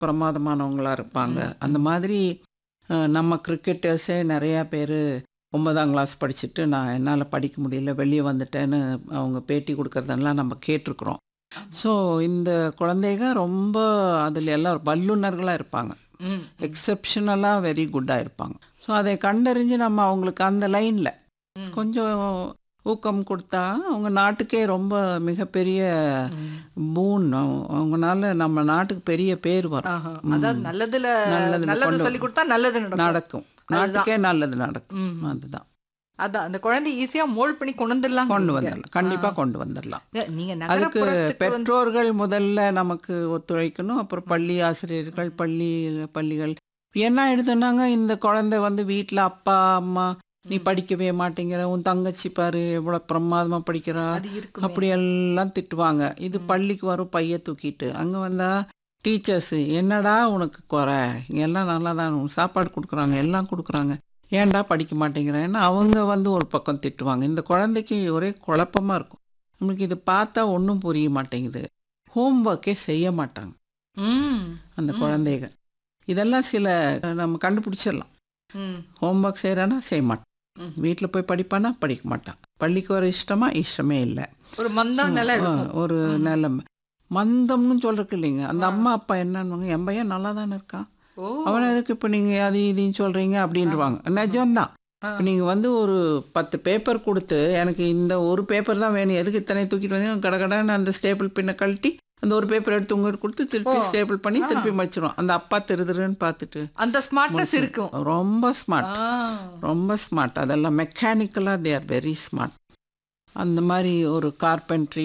பிரமாதமானவங்களா இருப்பாங்க அந்த மாதிரி அஹ், நம்ம கிரிக்கெட்டர்ஸே நிறையா பேர் ஒன்பதாம் கிளாஸ் படிச்சுட்டு நான் என்னால் படிக்க முடியல வெளியே வந்துட்டேன்னு அவங்க பேட்டி கொடுக்கறதெல்லாம் நம்ம கேட்டிருக்கிறோம் ஸோ இந்த குழந்தைங்க ரொம்ப அதில் எல்லாம் வல்லுநர்களாக இருப்பாங்க ம். எக்ஸப்ஷனலாக வெரி குட்டாக இருப்பாங்க ஸோ அதை கண்டறிஞ்சு நம்ம அவங்களுக்கு அந்த லைனில் ம். கொஞ்சம் ஊக்கம் கொடுத்தா அவங்க நாட்டுக்கே ரொம்ப மிகப்பெரிய ம். பூன் அவங்கனால நம்ம நாட்டுக்கு பெரிய பேர் வரும் ஆஹா. அதாவது நல்லதுல நல்லதுல நல்லது கொண்டு சொல்லி கொடுத்தா நல்லது நடக்கும் நடக்கும் நாட்டுக்கே நல்லது நடக்கும் ம். அதுதான் அதான் அந்த குழந்தை ஈஸியா மோல்ட் பண்ணி கொண்டு வந்துடலாம் கொண்டு வந்துடலாம் கண்டிப்பாக கொண்டு வந்துடலாம் நீங்க அதுக்கு நகரப்புறத்துக்கு வந்து பெற்றோர்கள் முதல்ல நமக்கு ஒத்துழைக்கணும் அப்புறம் பள்ளி ஆசிரியர்கள் பள்ளி பள்ளிகள் என்ன எழுதுனாங்க இந்த குழந்தை வந்து வீட்டில் அப்பா அம்மா நீ படிக்கவே மாட்டேங்கிற உன் தங்கச்சி பாரு எவ்வளோ பிரமாதமா படிக்கிறா அது இருக்குமே அப்படி எல்லாம் திட்டுவாங்க இது பள்ளிக்கு வரும் பைய தூக்கிட்டு அங்கே வந்தா டீச்சர்ஸ் என்னடா உனக்கு குறை இங்க எல்லாம் நல்லா தான் உனக்கு சாப்பாடு கொடுக்குறாங்க எல்லாம் கொடுக்குறாங்க ஏன்டா படிக்க மாட்டேங்கிறேன்னு அவங்க வந்து ஒரு பக்கம் திட்டுவாங்க இந்த குழந்தைக்கு ஒரே குழப்பமா இருக்கும் நம்மளுக்கு இது பார்த்தா ஒன்றும் புரிய மாட்டேங்குது ஹோம் ஒர்க்கே செய்ய மாட்டாங்க ம். அந்த குழந்தைங்க இதெல்லாம் சில நம்ம கண்டுபிடிச்சிடலாம் ம். ஹோம் ஒர்க் செய்கிறானா செய்ய மாட்டான் ம். வீட்டில் போய் படிப்பானா படிக்க மாட்டான் பள்ளிக்கு வர இஷ்டமா இஷ்டமே இல்லை ஒரு மந்தம் நிலை ஆ, இருக்கும் ஒரு நிலைமை மந்தம்னு சொல்றதுக்கு இல்லைங்க அந்த அம்மா அப்பா என்னன்னுவாங்க என் பையன் நல்லா தானே இருக்கான் ஓ அவனை எதுக்கு இப்போ நீங்கள் அது இதுன்னு சொல்கிறீங்க அப்படின்றவாங்க நிஜம்தான் ஆ. இப்போ நீங்கள் வந்து ஒரு பத்து பேப்பர் கொடுத்து எனக்கு இந்த ஒரு பேப்பர் தான் வேணும் எதுக்கு இத்தனை தூக்கிட்டு வந்து கடகடன்னு அந்த ஸ்டேபிள் பின்னை கழட்டி அந்த ஒரு பேப்பர் எடுத்து உங்ககிட்ட கொடுத்து திருப்பி ஓ. ஸ்டேபிள் பண்ணி ஆ. திருப்பி மடிச்சிடும் அந்த அப்பா திருதுருன்னு பார்த்துட்டு அந்த ஸ்மார்ட்னஸ் இருக்கும் ரொம்ப ஸ்மார்ட் ஆ. ரொம்ப ஸ்மார்ட் அதெல்லாம் மெக்கானிக்கலாக தே ஆர் வெரி ஸ்மார்ட் அந்த மாதிரி ஒரு கார்பென்ட்ரி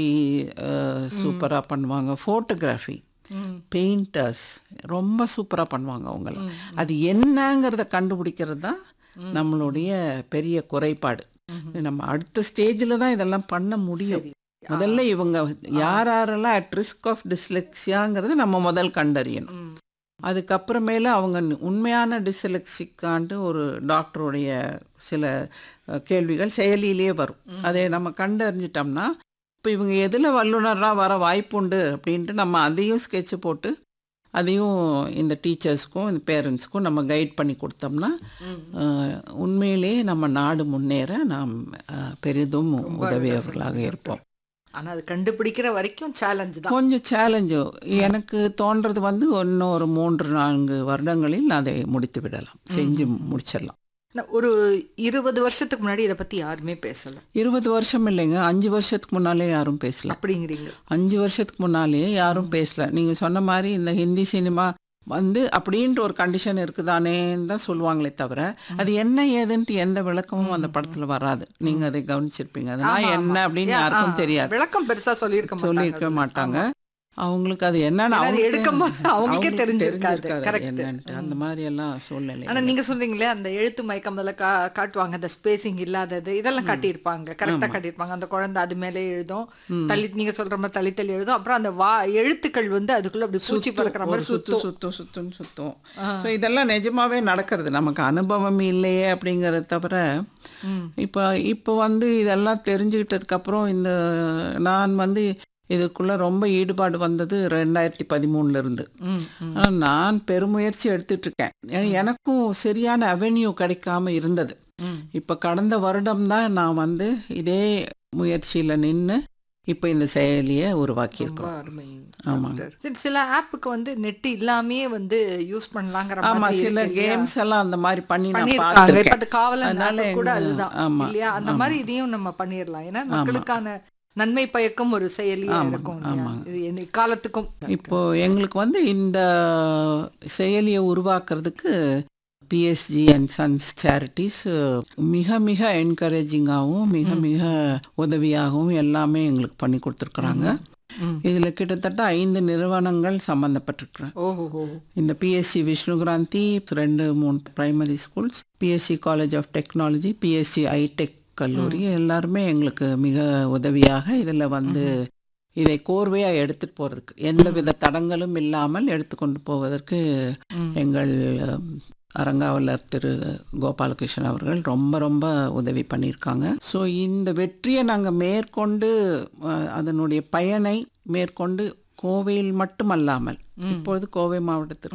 சூப்பராக பண்ணுவாங்க ஃபோட்டோகிராஃபி ம். பெயிண்டர்ஸ் ரொம்ப சூப்பராக பண்ணுவாங்க அவங்களாம் ம். அது என்னங்கிறத கண்டுபிடிக்கிறது தான் நம்மளுடைய பெரிய குறைபாடு நம்ம அடுத்த ஸ்டேஜில் தான் இதெல்லாம் பண்ண முடியும் சரி. முதல்ல இவங்க யார் யாரெல்லாம் அட் ரிஸ்க் ஆஃப் டிஸ்லெக்ஸியாங்கிறது நம்ம முதல் கண்டறியணும் ம். அதுக்கப்புறமேல அவங்க ந- உண்மையான டிஸ்லெக்சிக்கான்ட்டு ஒரு டாக்டருடைய சில அஹ், கேள்விகள் செயலியிலே வரும் அதை நம்ம கண்டறிஞ்சிட்டோம்னா இப்போ இவங்க எதில் வல்லுநராக வர வாய்ப்புண்டு அப்படின்ட்டு நம்ம அதையும் ஸ்கெட்ச் போட்டு அதையும் இந்த டீச்சர்ஸ்க்கும் இந்த பேரண்ட்ஸ்க்கும் நம்ம கைட் பண்ணி கொடுத்தோம்னா ம். அஹ், உண்மையிலேயே நம்ம நாடு முன்னேற நாம் அஹ், பெரிதும் உதவியவர்களாக இருப்போம் ஆனா அது கண்டுபிடிக்கிற வரைக்கும் சேலஞ்ச் தான் கொஞ்சம் சேலஞ்சு எனக்கு தோன்றது வந்து இன்னும் ஒரு மூன்று நான்கு வருடங்களில் அதை முடித்து விடலாம் செஞ்சு முடிச்சிடலாம் நான் ஒரு இருபது வருஷத்துக்கு முன்னாடி இதை பத்தி யாருமே பேசல இருபது வருஷம் இல்லைங்க அஞ்சு வருஷத்துக்கு முன்னாலே யாரும் பேசல அப்படிங்கிறீங்க அஞ்சு வருஷத்துக்கு முன்னாலே யாரும் பேசல நீங்கள் சொன்ன மாதிரி இந்த ஹிந்தி சினிமா வந்து அப்படின்ற ஒரு கண்டிஷன் இருக்குதானேன்னு தான் சொல்லுவாங்களே தவிர அது என்ன ஏதுன்ட்டு எந்த விளக்கமும் அந்த படத்தில் வராது நீங்கள் அதை கவனிச்சிருப்பீங்க அதெல்லாம் ஆமா, என்ன ஆமா. அப்படின்னு ஏன், யாருக்கும் ஆ, தெரியாது விளக்கம் பெருசா சொல்லியிருக்க மாட்டாங்க சொல்லியிருக்க அதுல. மாட்டாங்க ஆமா. அவங்களுக்கு அது என்னன்னு ஏன்னா அது அவங்களுக்கே- எடுக்கும்போது அவங்களுக்கே அவங்களுக்கு தெரிஞ்சிருக்காது. தெரிஞ்சிருக்காது அது Correct. என்னன்ட்டு அந்த மாதிரி எல்லாம் சூழ்நிலை ஆனா நீங்க சொல்றீங்களே அந்த எழுத்து மயக்கம் அதில் கா காட்டுவாங்க அந்த ஸ்பேசிங் இல்லாதது இதெல்லாம் காட்டியிருப்பாங்க கரெக்டா காட்டியிருப்பாங்க அந்த குழந்தை அது மேலே எழுதும் தள்ளி நீங்க சொல்ற மாதிரி தள்ளி தள்ளி எழுதும் அப்புறம் அந்த வா எழுத்துக்கள் வந்து அதுக்குள்ள அப்படி பூச்சி பறக்கிற ஒரு மாதிரி சுத்து சுத்தும் சுத்தும் சுத்துன்னு சுத்தும் ஸோ இதெல்லாம் நிஜமாவே நடக்கிறது நமக்கு அனுபவம் இல்லையே அப்படிங்கறத தவிர ம். இப்போ இப்போ வந்து இதெல்லாம் தெரிஞ்சுக்கிட்டதுக்கு அப்புறம் இந்த நான் வந்து இதுக்குள்ள ரொம்ப ஈடுபாடு வந்தது ரெண்டாயிரத்தி பதிமூணுல இருந்து ம், ம். ஆனா நான் பெருமுயற்சி எடுத்துட்டு இருக்கேன் ஏன்னா எனக்கும் சரியான அவென்யூ கிடைக்காம இருந்தது ம். இப்போ கடந்த வருடம் தான் நான் வந்து இதே முயற்சியில் நின்று இப்போ இந்த செயலியை ரொம்ப உருவாக்கியிருக்கோம் அருமை ஆமாங்க. டாக்டர். சரி, சில ஆப்புக்கு வந்து நெட் இல்லாமே வந்து யூஸ் பண்ணலாங்கிற ஆமா மாதிரி சில இருக்கு இல்லையா? கேம்ஸ் எல்லாம் அந்த மாதிரி பண்ணி நான் பண்ணிருக்காங்க இப்ப பார்த்துருக்கேன் அது காவலன் அதனால app கூட எங்க- அதுதான் ஆமா, இல்லையா அந்த ஆமா. மாதிரி இதையும் நம்ம பண்ணிடலாம் ஏன்னா மக்களுக்கான நன்மை பயக்கும் ஒரு செயலியா ஆமாங்க, இருக்கும் இல்லையா? ஆமாங்க. இது எந்த காலத்துக்கும் இப்போ எங்களுக்கு வந்து இந்த செயலியை உருவாக்குறதுக்கு பிஎஸ்ஜி அண்ட் சன்ஸ் சேரிட்டிஸ் மிக மிக என்கரேஜிங்காகவும் மிக மிக உதவியாகவும் எல்லாமே எங்களுக்கு பண்ணி கொடுத்துருக்குறாங்க ம். இதில் கிட்டத்தட்ட ஐந்து நிறுவனங்கள் சம்மந்தப்பட்டிருக்கிறேன் ஓஹோ இந்த பிஎஸ்சி விஷ்ணுகிராந்தி ரெண்டு மூணு primary schools PSG college of technology PSG iTech கல்லூரி எல்லாருமே எங்களுக்கு மிக உதவியாக இதில் வந்து இதை கோர்வையாக எடுத்துட்டு போகிறதுக்கு எந்த வித தடங்களும் இல்லாமல் எடுத்துக்கொண்டு போவதற்கு ம். எங்கள் அஹ், அரங்காவலர் திரு கோபாலகிருஷ்ணன் அவர்கள் ரொம்ப ரொம்ப உதவி பண்ணியிருக்காங்க ஸோ இந்த வெற்றியை நாங்கள் மேற்கொண்டு அஹ், அதனுடைய பயனை மேற்கொண்டு கோவையில் மட்டுமல்லாமல் இப்பொழுது கோவை மாவட்டத்தில்